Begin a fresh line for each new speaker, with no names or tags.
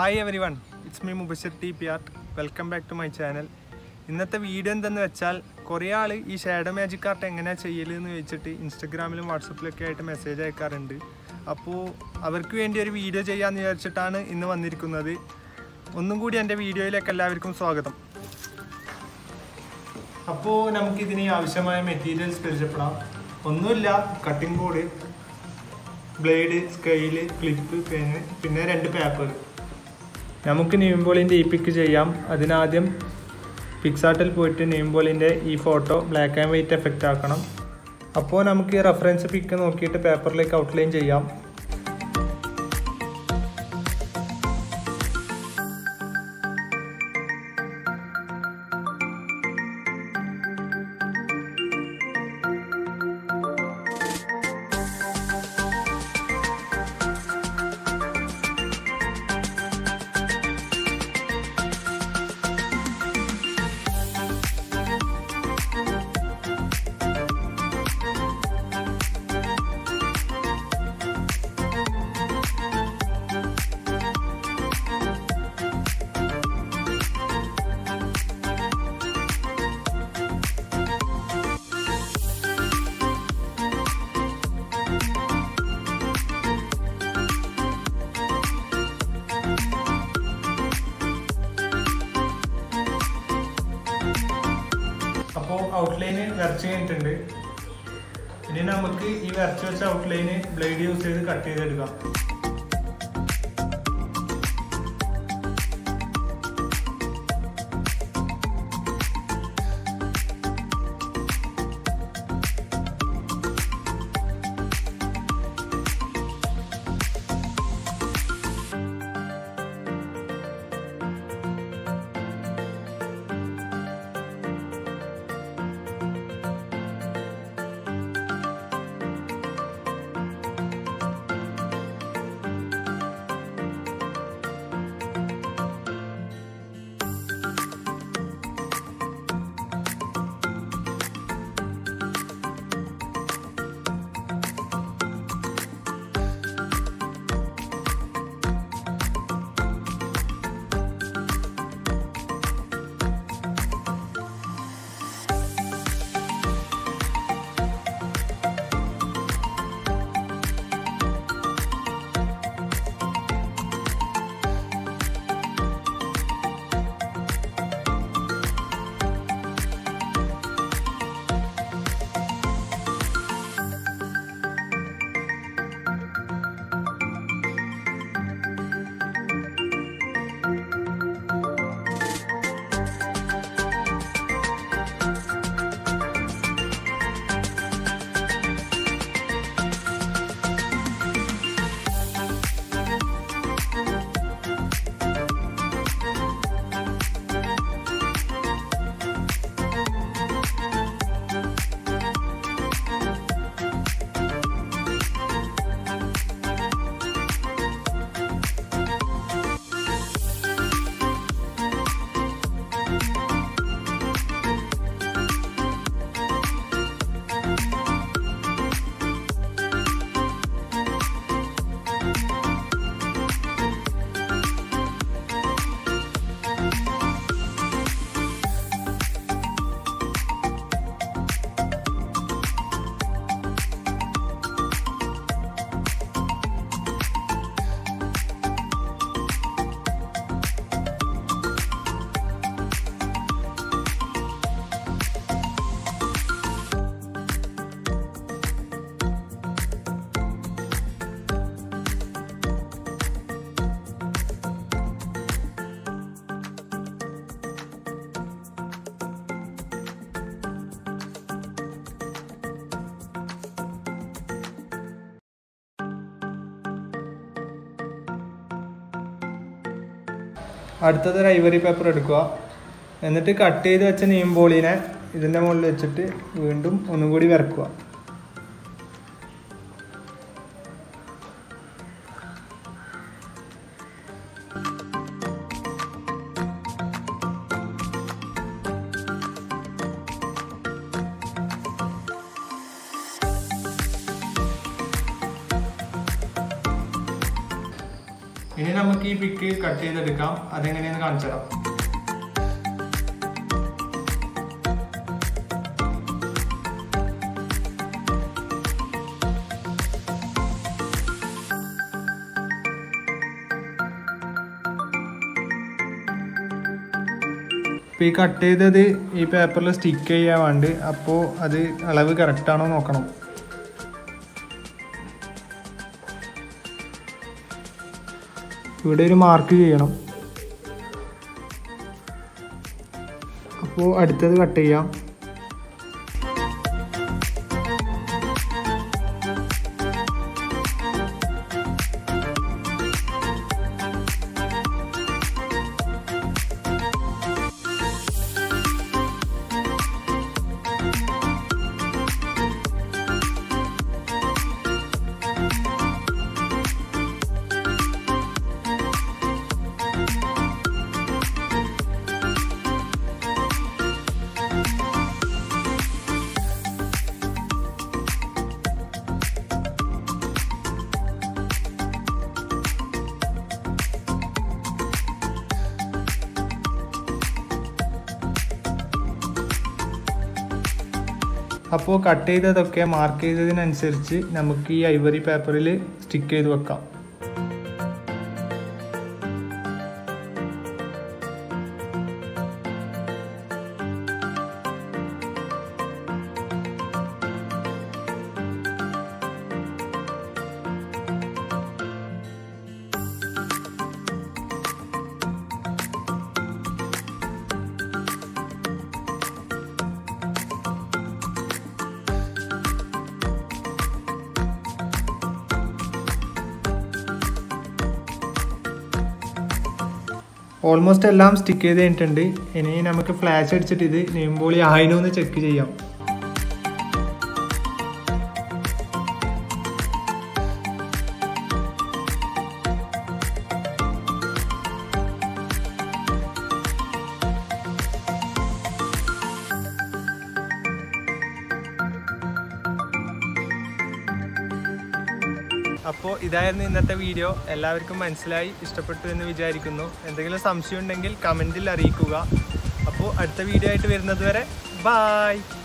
hi everyone it's me Mubashir T P art welcome back to my channel ഇന്നത്തെ video എന്തെന്ന് വെച്ചാൽ കുറേ ആൾ ഈ ഷാഡോ മാജിക് ആർട്ട് എങ്ങനെയാണ് ചെയ്യലെന്ന് ചോദിച്ചിട്ട് ഇൻസ്റ്റഗ്രാമിലും വാട്സപ്പിലൊക്കെ ആയിട്ട് മെസ്സേജ് അയക്കാറുണ്ട് അപ്പോൾ അവർക്ക് വേണ്ടി ഒരു വീഡിയോ ചെയ്യാമെന്ന് വിചാരിച്ചിട്ടാണ് ഇന്ന് വന്നിരിക്കുന്നത് ഒന്നും കൂടി എൻ്റെ വീഡിയോയിലേക്ക് എല്ലാവർക്കും സ്വാഗതം അപ്പോൾ നമുക്കിതിന് ആവശ്യമായ മെറ്റീരിയൽസ് പരിചയപ്പെടാം ഒന്നുമില്ല cutting board blade scale clip pen പിന്നെ രണ്ട് പേപ്പർ നമുക്ക് നെയിംബോളിൻ്റെ ഈ പിക്ക് ചെയ്യാം അതിനാദ്യം പിക്സാർട്ടിൽ പോയിട്ട് നെയിംബോളിൻ്റെ ഈ photo black and white effect ആക്കണം അപ്പോൾ നമുക്ക് ഈ റെഫറൻസ് പിക്ക് നോക്കിയിട്ട് പേപ്പറിലേക്ക് ഔട്ട്ലൈൻ ചെയ്യാം അപ്പോൾ ഔട്ട്ലൈന് വരച്ച് കഴിഞ്ഞിട്ടുണ്ട് ഇനി നമുക്ക് ഈ വരച്ച് വെച്ച ഔട്ട്ലൈന് ബ്ലേഡ് യൂസ് ചെയ്ത് കട്ട് ചെയ്തെടുക്കാം അടുത്തത് ഒരു ഐവറി പേപ്പർ എടുക്കുക എന്നിട്ട് കട്ട് ചെയ്ത് വെച്ച നീമ്പോളിനെ ഇതിൻ്റെ മുകളിൽ വെച്ചിട്ട് വീണ്ടും ഒന്നും കൂടി വരക്കുക ഇനി നമുക്ക് ഈ പിക്ക് കട്ട് ചെയ്തെടുക്കാം അതെങ്ങനെയെന്ന് കാണിച്ചു തരാം ഇപ്പോൾ ഈ കട്ട് ചെയ്തത് ഈ പേപ്പറിൽ സ്റ്റിക്ക് ചെയ്യാൻ വേണ്ടി അപ്പോൾ അത് അളവ് കറക്റ്റ് ആണോ നോക്കണം ഇവിടെ ഒരു മാർക്ക് ചെയ്യണം അപ്പോൾ അടുത്തത് കട്ട് ചെയ്യാം അപ്പോൾ കട്ട് ചെയ്തതൊക്കെ മാർക്ക് ചെയ്തതിനനുസരിച്ച് നമുക്ക് ഈ ഐവറി പേപ്പറിൽ സ്റ്റിക്ക് ചെയ്ത് വെക്കാം ഓൾമോസ്റ്റ് എല്ലാം സ്റ്റിക്ക് ചെയ്ത് കഴിഞ്ഞിട്ടുണ്ട് ഇനി നമുക്ക് ഫ്ലാഷ് അടിച്ചിട്ട് ഇത് നെയ്മ്പോളി ആയിനോ എന്ന് ചെക്ക് ചെയ്യാം അപ്പോൾ ഇതായിരുന്നു ഇന്നത്തെ വീഡിയോ എല്ലാവർക്കും മനസ്സിലായി ഇഷ്ടപ്പെട്ടു എന്ന് വിചാരിക്കുന്നു എന്തെങ്കിലും സംശയം ഉണ്ടെങ്കിൽ കമൻറ്റിൽ അറിയിക്കുക അപ്പോൾ അടുത്ത വീഡിയോ ആയിട്ട് വരുന്നത് വരെ ബായ്